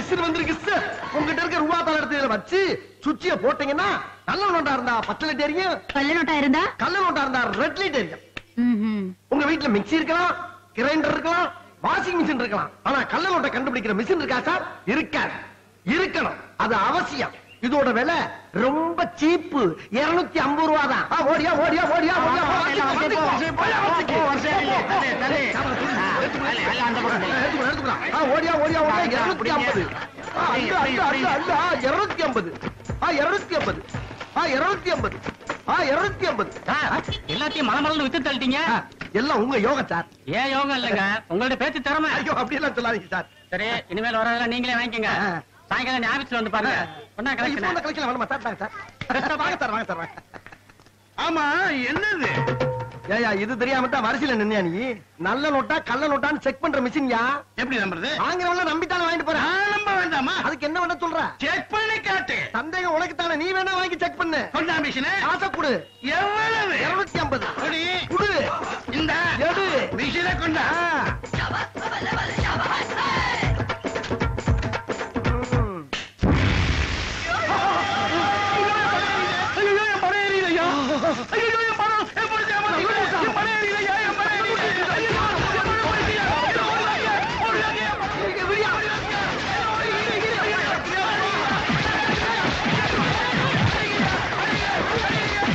Machine வந்திருக்கு sir உங்ககிட்ட இருக்க ரூபா தாள எடுத்து இதுல வச்சு சுவிட்சிய போட்டீங்கன்னா நல்ல நோட்டா இருந்தா பத்து லிட்டர் எரியும் கள்ள நோட்டா இருந்தா கள்ள நோட்டா இருந்தா ரெட் லிட்டர் எரியும் ம்ஹும். உங்க வீட்ல மிக்ஸி இருக்கலாம் கிரைண்டர் இருக்கலாம் வாஷிங் மிஷின் இருக்கலாம் ஆனா கள்ள நோட்டை கண்டுபிடிக்கிற மிஷின் இருக்கா சார் இருக்காது இருக்கணும் அது அவசியம் இதோட விலை ரொம்ப சீப்பு 250 ஐம்பது ரூபா தான் ஆ, ஓடியா ஓடியா ஓடியா ஓடியா எல்லாம் வரிசை போ, வரிசை போ. போ, வரிசையா இல்லையே. தள்ளு, தள்ளு. ஆ, அல்ல, அல்ல, அந்த பக்கம் தள்ளு. எடுத்துக்கலாம், எடுத்துக்கலாம். ஆ, ஓடியா ஓடியா ஓடியா இந்தா, இருநூத்தி ஐம்பது ஆ, அல்ல, அல்ல, அல்ல, அல்ல, ஆ, இருநூத்தி ஐம்பது ஆ இருநூத்தி ஐம்பது ஆ இருநூத்தி ஐம்பது ஆ இருநூத்தி ஐம்பது சார், எல்லாத்தையும் மலமலன்னு வித்து தள்ளிட்டீங்க ஆ, எல்லாம் உங்க யோகம் சார் ஏன் யோகம் இல்லைங்க உங்கள்ட்ட பேச்சு திறமை ஐயோ அப்படி எல்லாம் சொல்லாதீங்க சார் சரி இனிமேல் வரதெல்லாம் நீங்களே வாங்கிக்கோங்க ஆ. சாயங்காலம் நீ ஆபீஸ்ல வந்து பாருங்க ஒன்னா இப்போ கலெக்ஷன் அந்த கலெக்ஷன் வேணுமா சார் தாங்க சார் வாங்க சார் வாங்க சார் வாங்க ஆமா என்னது ஏயா இது தெரியாம தான் வரிசையில நின்னியா நீ நல்ல நோட்டா கள்ள நோட்டான்னு செக் பண்ற மிஷின்யா எப்படி நம்புறது வாங்குறவங்க நம்பித்தானே வாங்கிட்டு போறேன் நான் நம்ப வேண்டாமா அதுக்கு என்ன பண்ண சொல்ற செக் பண்ணி காட்டு சந்தேகம் உனக்கு தானே நீ வேணா வாங்கி செக் பண்ணு கொண்டா மிஷினு காசை கொடு எவ்வளவு இருநூத்தி ஐம்பது கொடி. குடு இந்த எடு மிஷினை கொண்டா ஆ.